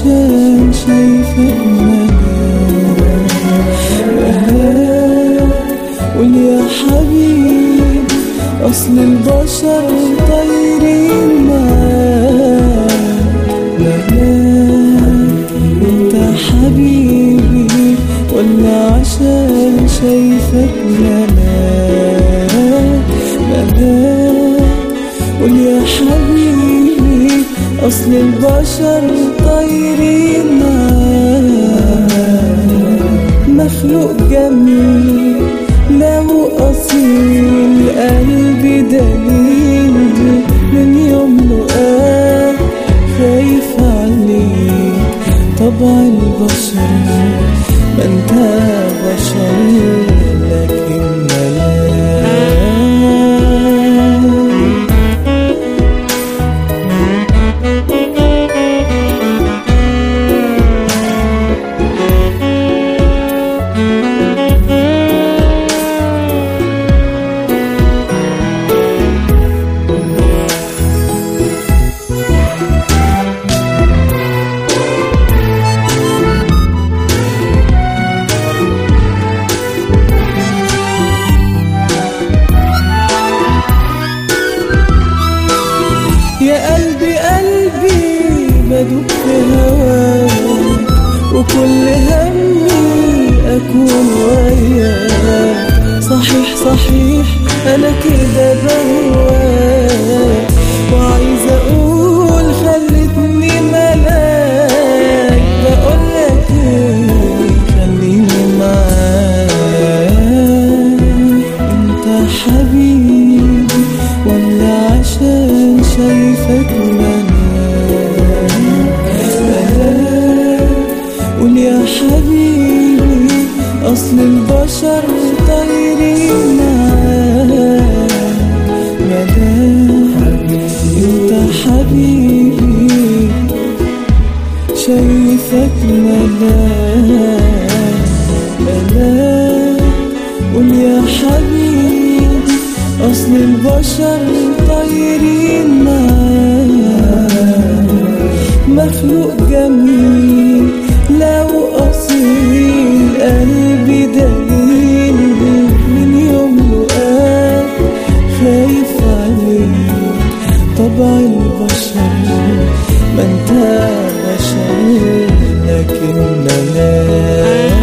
عشان شايفك ملاك ملاك قول يا حبيبي أصل البشر طايرين معاك ملاك انت حبيبي ولا عشان شايفك ملاك ملاك قول يا حبيبي أصل البشر طايرين معاك مخلوق جميل لو أصيل قلبي دليل من يوم لقاك خايف عليك طبع البشر ما انت بشر لكن ملاك يا قلبي قلبي بدوب في هواك وكل همي أكون وياك صحيح صحيح أنا كده بهواك وعايزة أقول خلتني ملاك بقولك إيه خليني معاك أنت حبيبي ولا عشان شايفك ملاك ملاك قول يا حبيبي أصل البشر طايرين معاك ملاك انت حبيبي شايفك ملاك ملاك قول يا حبيبي أصل البشر طايرين معاك مخلوق جميل لو أصيل قلبي دليل من يوم لقاك خايف عليك طبع البشر ما انت بشر لكن ملاك